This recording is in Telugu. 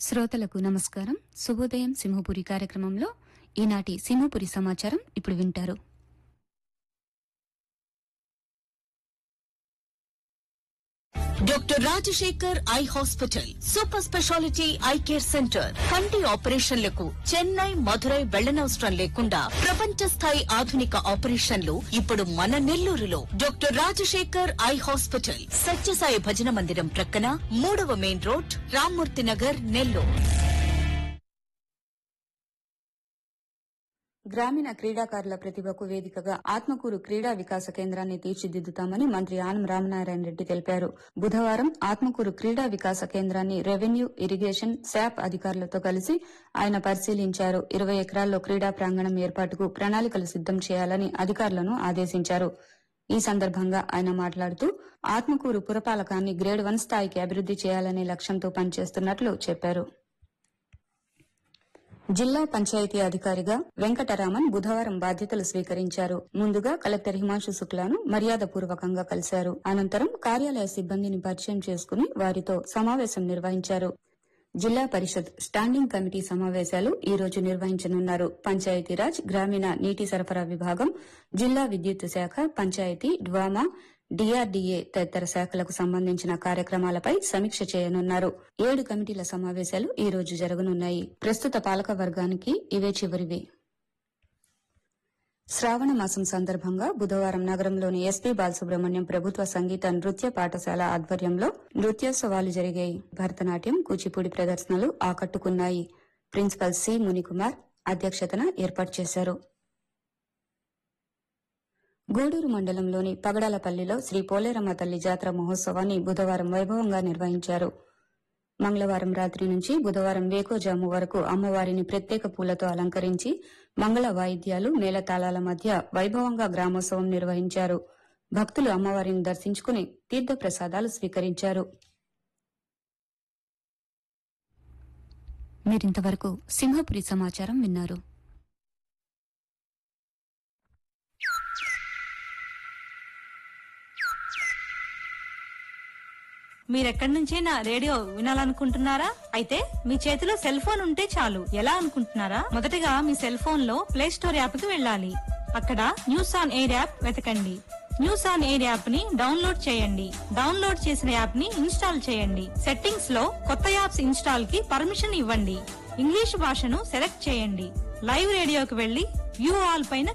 శ్రోతలకు నమస్కారం శుభోదయం సింహపురి కార్యక్రమంలో ఈనాటి సింహపురి సమాచారం ఇప్పుడు వింటారు doctor Rajasekhar eye hospital super speciality eye care centre కంటి ఆపరేషన్లకు చెన్నై మధురై వెళ్లనవసరం లేకుండా ప్రపంచ స్థాయి ఆధునిక ఆపరేషన్లు ఇప్పుడు మన నెల్లూరులో doctor Rajasekhar eye hospital Sathyasai భజన మందిరం ప్రక్కన మూడవ మెయిన్ రోడ్ రామ్మూర్తి నగర్ నెల్లూరు గ్రామీణ క్రీడాకారుల ప్రతిభకు వేదికగా ఆత్మకూరు క్రీడా వికాస కేంద్రాన్ని తీర్చిదిద్దుతామని మంత్రి ఆనం రామనారాయణ రెడ్డి తెలిపారు బుధవారం ఆత్మకూరు క్రీడా వికాస కేంద్రాన్ని రెవెన్యూ ఇరిగేషన్ శాప్ అధికారులతో కలిసి ఆయన పరిశీలించారు ఇరవై ఎకరాల్లో క్రీడా ప్రాంగణం ఏర్పాటుకు ప్రణాళికలు సిద్దం చేయాలని అధికారులను ఆదేశించారు ఈ సందర్భంగా ఆయన మాట్లాడుతూ ఆత్మకూరు పురపాలకాన్ని గ్రేడ్ వన్ స్థాయికి అభివృద్ది చేయాలనే లక్ష్యంతో పనిచేస్తున్నట్లు చెప్పారు జిల్లా పంచాయతీ అధికారిగా వెంకటరామన్ బుధవారం బాధ్యతలు స్వీకరించారు ముందుగా కలెక్టర్ హిమాంశు శుక్లాను మర్యాదపూర్వకంగా కలిశారు అనంతరం కార్యాలయ సిబ్బందిని పరిచయం చేసుకుని వారితో సమావేశం నిర్వహించారు జిల్లా పరిషత్ స్టాండింగ్ కమిటీ సమావేశాలు ఈ రోజు నిర్వహించనున్నారు పంచాయతీరాజ్ గ్రామీణ నీటి సరఫరా విభాగం జిల్లా విద్యుత్ శాఖ పంచాయతీ డ్వామా డిఆర్డీఏ తదితర శాఖలకు సంబంధించిన కార్యక్రమాలపై సమీక్ష చేయనున్నారు ఏడు కమిటీల సమావేశాలు ఈ రోజు జరగనున్నాయి ప్రస్తుత పాలక వర్గానికి ఇవే చివరివి శ్రావణ మాసం సందర్భంగా బుధవారం నగరంలోని ఎస్పీ బాలసుబ్రహ్మణ్యం ప్రభుత్వ సంగీత నృత్య పాఠశాల ఆధ్వర్యంలో నృత్యోత్సవాలు జరిగాయి భరతనాట్యం కూచిపూడి ప్రదర్శనలు ఆకట్టుకున్నాయి ప్రిన్సిపల్ సి మునికుమార్ అధ్యక్షతన ఏర్పాటు చేశారు గూడూరు మండలంలోని పగడాలపల్లిలో శ్రీ పోలేరమ్మ తల్లి జాతర మహోత్సవాన్ని బుధవారం వైభవంగా నిర్వహించారు మంగళవారం రాత్రి నుంచి బుధవారం వేకోజాము వరకు అమ్మవారిని ప్రత్యేక పూలతో అలంకరించి మంగళ వాయిద్యాలు మేళతాళాల మధ్య వైభవంగా గ్రామోత్సవం నిర్వహించారు భక్తులు అమ్మవారిని దర్శించుకుని తీర్థ ప్రసాదాలు స్వీకరించారు మీరింతవరకు సింహపురి సమాచారం విన్నారు మీరెక్కడి నుంచైనా రేడియో వినాలనుకుంటున్నారా అయితే మీ చేతిలో సెల్ ఫోన్ ఉంటే చాలు ఎలా అనుకుంటున్నారా మొదటగా మీ సెల్ ఫోన్ లో ప్లే స్టోర్ యాప్ కి వెళ్ళాలి అక్కడ న్యూస్ ఆన్ ఎయిర్ యాప్ వెతకండి న్యూస్ ఆన్ ఎయిర్ యాప్ ని డౌన్లోడ్ చేయండి డౌన్లోడ్ చేసిన యాప్ ని ఇన్స్టాల్ చేయండి సెట్టింగ్స్ లో కొత్త యాప్స్ ఇన్స్టాల్ కి పర్మిషన్ ఇవ్వండి ఇంగ్లీష్ భాషను సెలెక్ట్ చేయండి లైవ్ రేడియోకి వెళ్లి వ్యూ ఆల్ పైన